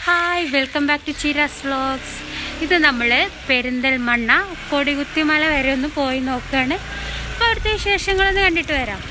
hi welcome back to Cheeras vlogs ഇത് നമ്മൾ പെരിന്തൽമണ്ണ കൊടികുത്തിമല വരെ ഒന്ന് പോയി നോക്കുകയാണ് അപ്പോൾ അവിടുത്തെ വിശേഷങ്ങളൊന്ന് കണ്ടിട്ട് വരാം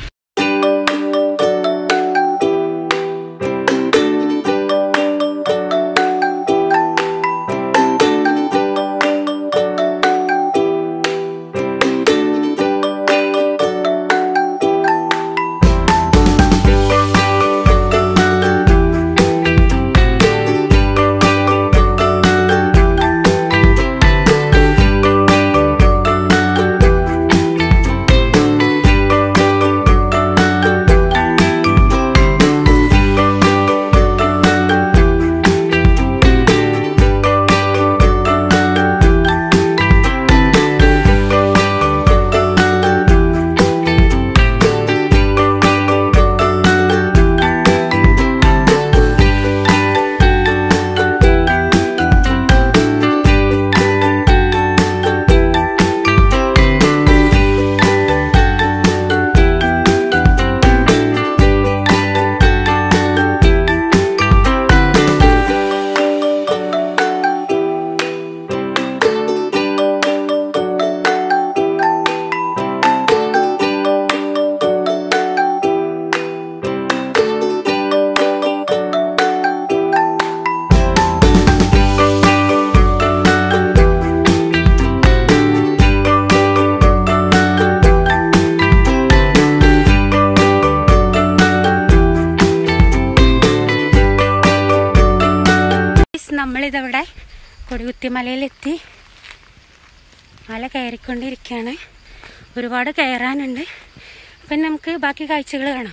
നമ്മളിതവിടെ കൊടികുത്തിമലയിലെത്തി മല കയറിക്കൊണ്ടിരിക്കുകയാണ് ഒരുപാട് കയറാനുണ്ട് അപ്പം നമുക്ക് ബാക്കി കാഴ്ചകൾ കാണാം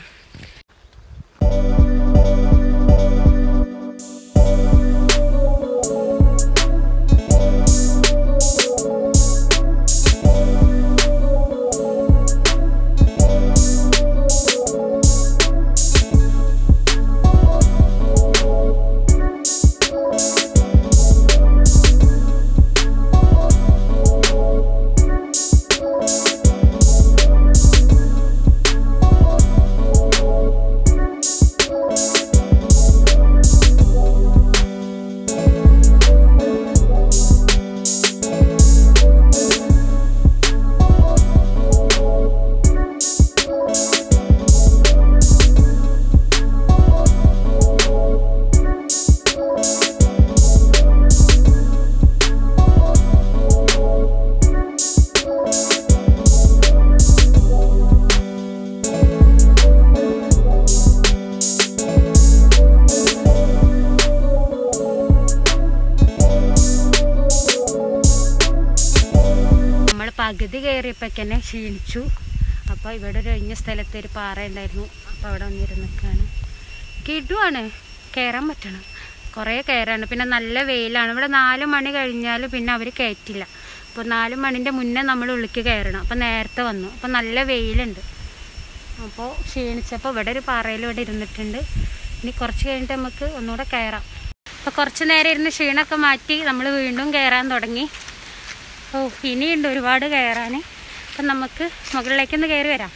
നമ്മൾ പകുതി കയറിയപ്പോൾ തന്നെ ക്ഷീണിച്ചു അപ്പോൾ ഇവിടെ ഒരു ഒഴിഞ്ഞ സ്ഥലത്ത് ഒരു പാറ ഉണ്ടായിരുന്നു അപ്പോൾ അവിടെ വന്നിരുന്നിക്കാണ് കിടുവാണ് കയറാൻ പറ്റണം കുറേ കയറാണ് പിന്നെ നല്ല വെയിലാണ് ഇവിടെ നാല് മണി കഴിഞ്ഞാൽ പിന്നെ അവർ കയറ്റില്ല അപ്പോൾ നാല് മണിൻ്റെ മുന്നേ നമ്മൾ ഉള്ളിക്ക് കയറണം അപ്പോൾ നേരത്തെ വന്നു അപ്പോൾ നല്ല വെയിലുണ്ട് അപ്പോൾ ക്ഷീണിച്ചപ്പോൾ ഇവിടെ ഒരു പാറയിൽ ഇവിടെ ഇരുന്നിട്ടുണ്ട് ഇനി കുറച്ച് കഴിഞ്ഞിട്ട് നമുക്ക് ഒന്നുകൂടെ കയറാം അപ്പോൾ കുറച്ച് നേരം ഇരുന്ന് ക്ഷീണമൊക്കെ മാറ്റി നമ്മൾ വീണ്ടും കയറാൻ തുടങ്ങി ഓ ഇനിയുണ്ട് ഒരുപാട് കയറാൻ അപ്പം നമുക്ക് മുകളിലേക്കൊന്ന് കയറി വരാം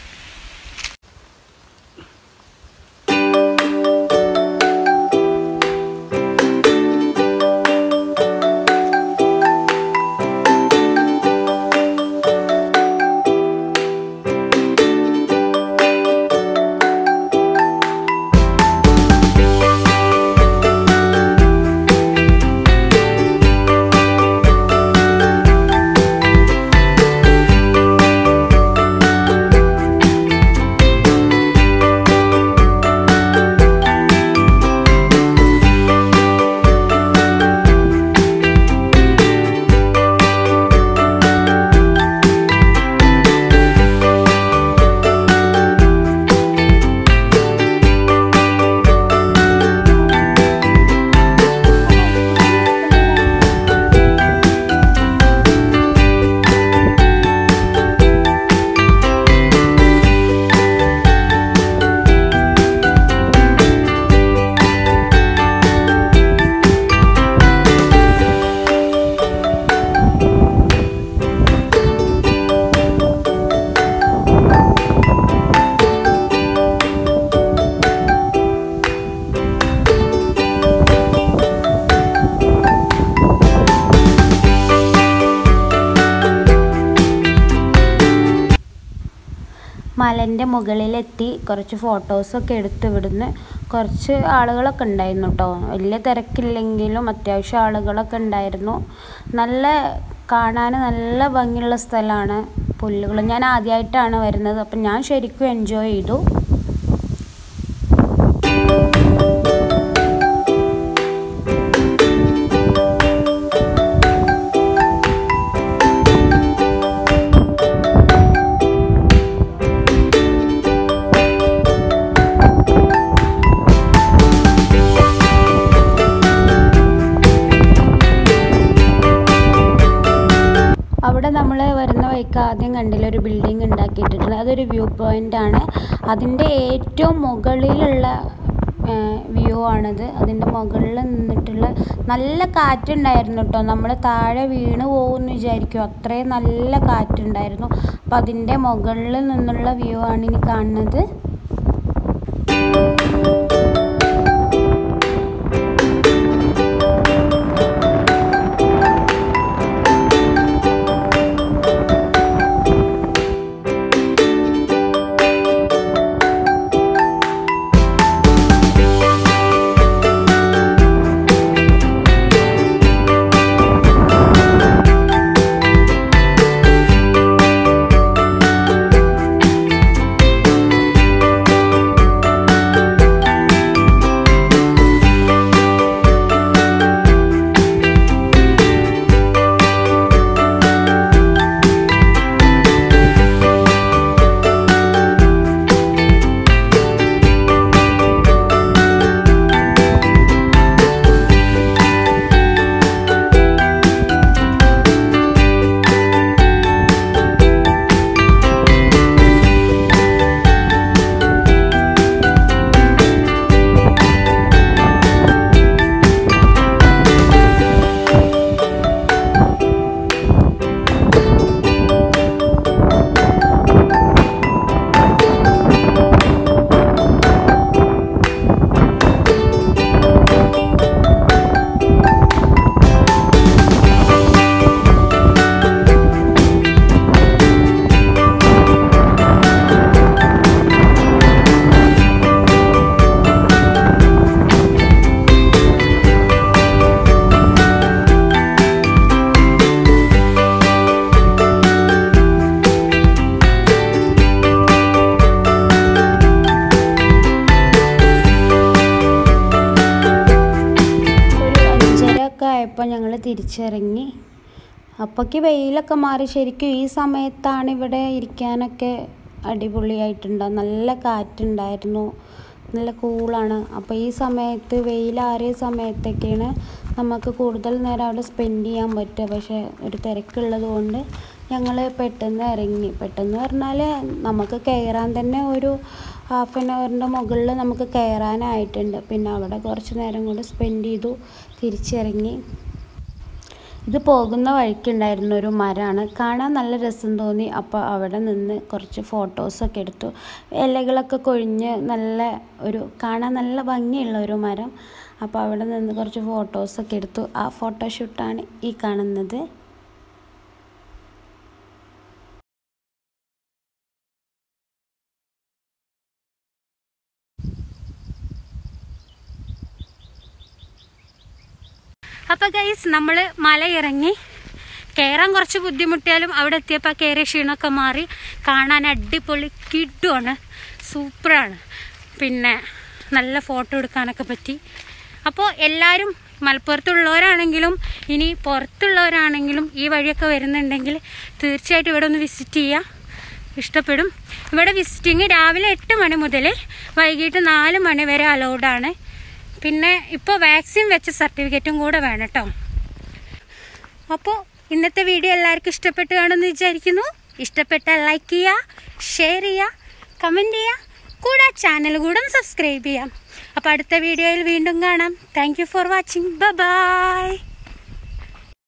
മലൻ്റെ മുകളിലെത്തി കുറച്ച് ഫോട്ടോസൊക്കെ എടുത്ത് ഇവിടുന്ന് കുറച്ച് ആളുകളൊക്കെ ഉണ്ടായിരുന്നു കേട്ടോ വലിയ തിരക്കില്ലെങ്കിലും അത്യാവശ്യം ആളുകളൊക്കെ ഉണ്ടായിരുന്നു നല്ല കാണാൻ നല്ല ഭംഗിയുള്ള സ്ഥലമാണ് പുല്ലുകൾ ഞാൻ ആദ്യമായിട്ടാണ് വരുന്നത് അപ്പം ഞാൻ ശരിക്കും എൻജോയ് ചെയ്തു അവിടെ നമ്മൾ വരുന്ന വഴിക്ക് ആദ്യം കണ്ടില്ല ഒരു ബിൽഡിംഗ് ഉണ്ടാക്കിയിട്ടുണ്ട് അതൊരു വ്യൂ പോയിന്റ് ആണ് അതിൻ്റെ ഏറ്റവും മുകളിലുള്ള വ്യൂ ആണിത് അതിൻ്റെ മുകളിൽ നിന്നിട്ടുള്ള നല്ല കാറ്റുണ്ടായിരുന്നു കേട്ടോ നമ്മൾ താഴെ വീണ് പോകുമെന്ന് വിചാരിക്കും അത്രയും നല്ല കാറ്റുണ്ടായിരുന്നു അപ്പം അതിൻ്റെ മുകളിൽ നിന്നുള്ള വ്യൂ ആണ് ഇനി കാണുന്നത് ഒരു അഞ്ചര ഒക്കെ ആയപ്പോൾ ഞങ്ങൾ തിരിച്ചിറങ്ങി അപ്പോഴേക്ക് വെയിലൊക്കെ മാറി ശരിക്കും ഈ സമയത്താണ് ഇവിടെ ഇരിക്കാനൊക്കെ അടിപൊളിയായിട്ടുണ്ടാവും നല്ല കാറ്റുണ്ടായിരുന്നു നല്ല കൂളാണ് അപ്പോൾ ഈ സമയത്ത് വെയിലാറിയ സമയത്തൊക്കെയാണ് നമുക്ക് കൂടുതൽ നേരം അവിടെ സ്പെൻഡ് ചെയ്യാൻ പറ്റുക പക്ഷേ ഒരു തിരക്കുള്ളത് കൊണ്ട് ഞങ്ങൾ പെട്ടെന്ന് ഇറങ്ങി പെട്ടെന്ന് പറഞ്ഞാൽ നമുക്ക് കയറാൻ തന്നെ ഒരു ഹാഫ് ആൻ അവറിൻ്റെ മുകളിൽ നമുക്ക് കയറാനായിട്ടുണ്ട് പിന്നെ അവിടെ കുറച്ച് നേരം കൂടി സ്പെൻഡ് ചെയ്തു തിരിച്ചിറങ്ങി ഇത് പോകുന്ന വഴിക്കുണ്ടായിരുന്ന ഒരു മരമാണ് കാണാൻ നല്ല രസം തോന്നി അപ്പോൾ അവിടെ നിന്ന് കുറച്ച് ഫോട്ടോസൊക്കെ എടുത്തു ഇലകളൊക്കെ കൊഴിഞ്ഞ് നല്ല ഒരു കാണാൻ നല്ല ഭംഗിയുള്ള ഒരു മരം അപ്പോൾ അവിടെ നിന്ന് കുറച്ച് ഫോട്ടോസൊക്കെ എടുത്തു ആ ഫോട്ടോഷൂട്ടാണ് ഈ കാണുന്നത് അപ്പോൾ ഗൈസ് നമ്മൾ മല ഇറങ്ങി കയറാൻ കുറച്ച് ബുദ്ധിമുട്ടിയാലും അവിടെ എത്തിയപ്പോൾ കയറിയ ക്ഷീണമൊക്കെ മാറി കാണാൻ അടിപൊളി കിഡുമാണ് സൂപ്പറാണ് പിന്നെ നല്ല ഫോട്ടോ എടുക്കാനൊക്കെ പറ്റി അപ്പോൾ എല്ലാവരും മലപ്പുറത്തുള്ളവരാണെങ്കിലും ഇനി പുറത്തുള്ളവരാണെങ്കിലും ഈ വഴിയൊക്കെ വരുന്നുണ്ടെങ്കിൽ തീർച്ചയായിട്ടും ഇവിടെ ഒന്ന് വിസിറ്റ് ചെയ്യുക ഇഷ്ടപ്പെടും ഇവിടെ വിസിറ്റിങ് രാവിലെ എട്ട് മണി മുതൽ വൈകിട്ട് നാല് മണി വരെ അലൗഡാണ് പിന്നെ ഇപ്പോൾ വാക്സിൻ വെച്ച സർട്ടിഫിക്കറ്റും കൂടെ വേണം കേട്ടോ അപ്പോൾ ഇന്നത്തെ വീഡിയോ എല്ലാവർക്കും ഇഷ്ടപ്പെട്ട് കാണുമെന്ന് വിചാരിക്കുന്നു ഇഷ്ടപ്പെട്ടാൽ ലൈക്ക് ചെയ്യുക ഷെയർ ചെയ്യുക കമൻറ്റ് ചെയ്യുക കൂടെ ചാനൽ കൂടെ സബ്സ്ക്രൈബ് ചെയ്യാം അപ്പോൾ അടുത്ത വീഡിയോയിൽ വീണ്ടും കാണാം thank you for watching by